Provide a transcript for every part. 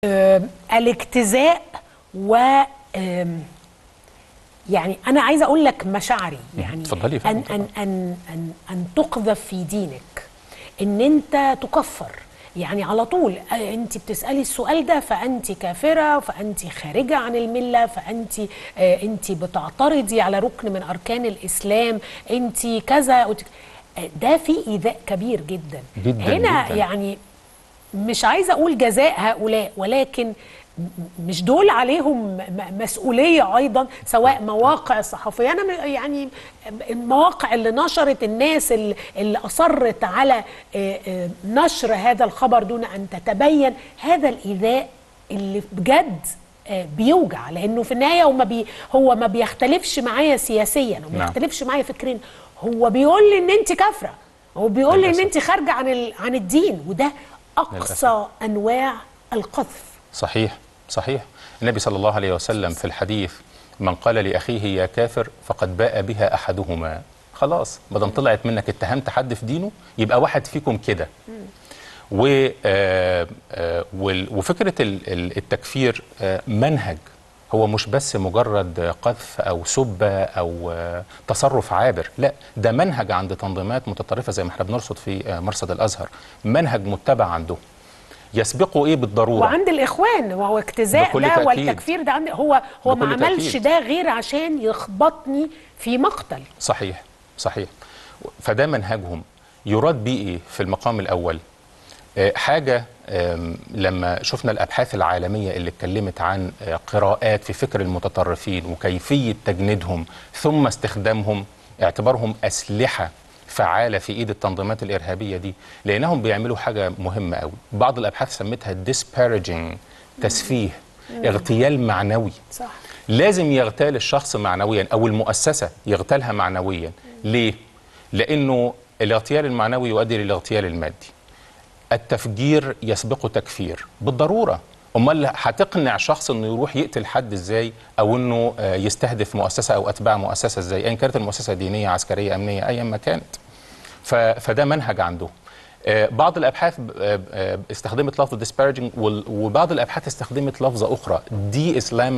آم، الاجتزاء و آم، يعني انا عايزه اقول لك مشاعري يعني اتفضلي يا ان فندم ان ان ان ان تقذف في دينك ان انت تكفر يعني على طول آه، انت بتسالي السؤال ده فانت كافره فانت خارجه عن المله فانت آه، انت بتعترضي على ركن من اركان الاسلام انت كذا وت- آه، ده في ايذاء كبير جدا جداً، هنا جداً. يعني مش عايزه اقول جزاء هؤلاء ولكن م- مش دول عليهم م- مسؤوليه ايضا سواء مواقع الصحفيه انا م- يعني المواقع اللي نشرت الناس اللي, اللي اصرت على آه، آه، نشر هذا الخبر دون ان تتبين هذا الايذاء اللي بجد آه، بيوجع لانه في النهايه هو ما بي هو ما بيختلفش معايا سياسيا وما نعم. بيختلفش معايا فكريا هو بيقول لي ان انت كافره هو بيقول لي ان للأسف. انت خارجه عن ال... عن الدين وده اقصى انواع القذف صحيح صحيح النبي صلى الله عليه وسلم في الحديث من قال لأخيه يا كافر فقد باء بها أحدهما خلاص ما دام طلعت منك اتهمت حد في دينه يبقى واحد فيكم كده و آه، آه، وال- وفكرة ال- ال- التكفير آه، منهج هو مش بس مجرد قذف أو سب أو آه، تصرف عابر لا ده منهج عند تنظيمات متطرفة زي ما احنا بنرصد في آه، مرصد الأزهر منهج متبع عنده يسبقه ايه بالضروره وعند الاخوان وهو اجتزاء بكل ده تأكيد. والتكفير ده عند هو هو ما بكل عملش تأكيد. ده غير عشان يخبطني في مقتل صحيح صحيح فده منهجهم يراد بيه ايه في المقام الاول آه، حاجه آم، لما شفنا الابحاث العالميه اللي اتكلمت عن آه، قراءات في فكر المتطرفين وكيفيه تجنيدهم ثم استخدامهم اعتبارهم اسلحه فعاله في ايد التنظيمات الارهابيه دي لانهم بيعملوا حاجه مهمه قوي بعض الابحاث سمتها disparaging تسفيه اغتيال معنوي صح لازم يغتال الشخص معنويا او المؤسسه يغتالها معنويا ليه لانه الاغتيال المعنوي يؤدي للاغتيال المادي التفجير يسبقه تكفير بالضروره امال هتقنع شخص انه يروح يقتل حد ازاي او انه آه، يستهدف مؤسسه او اتباع مؤسسه ازاي ايا كانت المؤسسه دينيه عسكريه امنيه ايا ما كانت ف- فده منهج عندهم آه، بعض الابحاث آه، آه، استخدمت لفظ disparaging وال- وبعض الابحاث استخدمت لفظه اخرى دي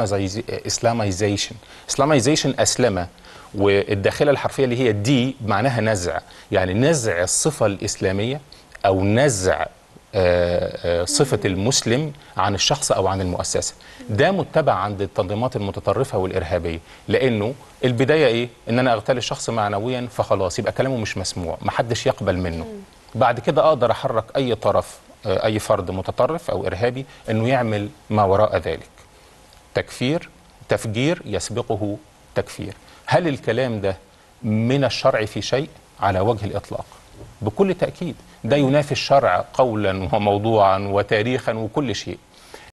اسلاميزيشن اسلاميزيشن اسلمه والداخله الحرفيه اللي هي دي معناها نزع يعني نزع الصفه الاسلاميه او نزع آه، آه، صفة المسلم عن الشخص أو عن المؤسسة ده متبع عند التنظيمات المتطرفة والإرهابية لأنه البداية إيه؟ إن أنا أغتال الشخص معنويا فخلاص يبقى كلامه مش مسموع محدش يقبل منه بعد كده أقدر أحرك أي طرف آه، أي فرد متطرف أو إرهابي إنه يعمل ما وراء ذلك تكفير تفجير يسبقه تكفير هل الكلام ده من الشرع في شيء على وجه الإطلاق بكل تأكيد ده ينافي الشرع قولا وموضوعا وتاريخا وكل شيء